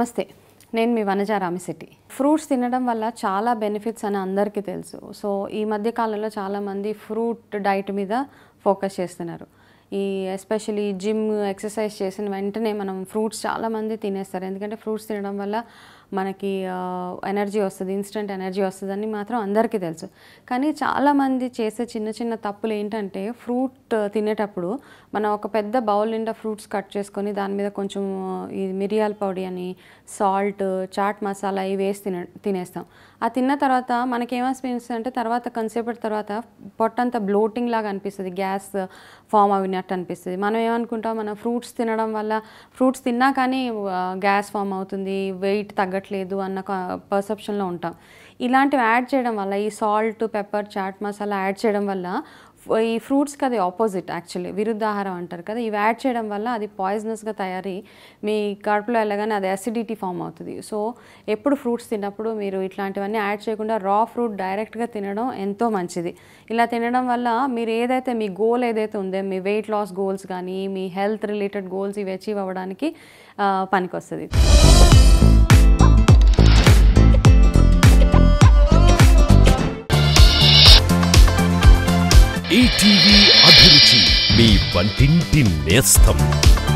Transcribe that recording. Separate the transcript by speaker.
Speaker 1: నమస్తే నేను మీ వనజ రామిశెట్టి ఫ్రూట్స్ తినడం వల్ల చాలా బెనిఫిట్స్ అని అందరికీ తెలుసు సో ఈ మధ్య కాలంలో చాలామంది ఫ్రూట్ డైట్ మీద ఫోకస్ చేస్తున్నారు ఈ ఎస్పెషలీ జిమ్ ఎక్సర్సైజ్ చేసిన వెంటనే మనం ఫ్రూట్స్ చాలామంది తినేస్తారు ఎందుకంటే ఫ్రూట్స్ తినడం వల్ల మనకి ఎనర్జీ వస్తుంది ఇన్స్టెంట్ ఎనర్జీ వస్తుందని మాత్రం అందరికీ తెలుసు కానీ చాలామంది చేసే చిన్న చిన్న తప్పులు ఏంటంటే ఫ్రూట్ తినేటప్పుడు మనం ఒక పెద్ద బౌల్ నిండా ఫ్రూట్స్ కట్ చేసుకొని దాని మీద కొంచెం ఈ మిరియాల పొడి అని సాల్ట్ చాట్ మసాలా ఇవి వేసి తిన తినేస్తాం ఆ తిన్న తర్వాత మనకి ఏమనిపిస్తుంది అంటే తర్వాత కొంతసేపటి తర్వాత పొట్టంతా బ్లోటింగ్ లాగా అనిపిస్తుంది గ్యాస్ ఫామ్ అవినట్టు అనిపిస్తుంది మనం ఏమనుకుంటాం మనం ఫ్రూట్స్ తినడం వల్ల ఫ్రూట్స్ తిన్నా కానీ గ్యాస్ ఫామ్ అవుతుంది వెయిట్ తగ్గట్లేదు అన్న పర్సెప్షన్లో ఉంటాం ఇలాంటివి యాడ్ చేయడం వల్ల ఈ salt pepper chaat masala add చేయడం వల్ల ఫ- ఈ ఫ్రూట్స్కి అది ఆపోజిట్ యాక్చువల్లీ విరుద్ధాహారం అంటారు కదా ఇవి యాడ్ చేయడం వల్ల అది పాయిజనస్గా తయారై మీ కడుపులో వెళ్ళగానే అది అసిడిటీ ఫామ్ అవుతుంది సో ఎప్పుడు ఫ్రూట్స్ తిన్నప్పుడు మీరు ఇట్లాంటివన్నీ యాడ్ చేయకుండా రా ఫ్రూట్ డైరెక్ట్గా తినడం ఎంతో మంచిది ఇలా తినడం వల్ల మీరు ఏదైతే మీ గోల్ ఏదైతే ఉందో మీ వెయిట్ లాస్ గోల్స్ కానీ మీ హెల్త్ రిలేటెడ్ గోల్స్ ఇవి అచీవ్ అవ్వడానికి ఆ, పనికొస్తుంది
Speaker 2: ఈటీవీ అభిరుచి మీ వంటింటి నేస్తం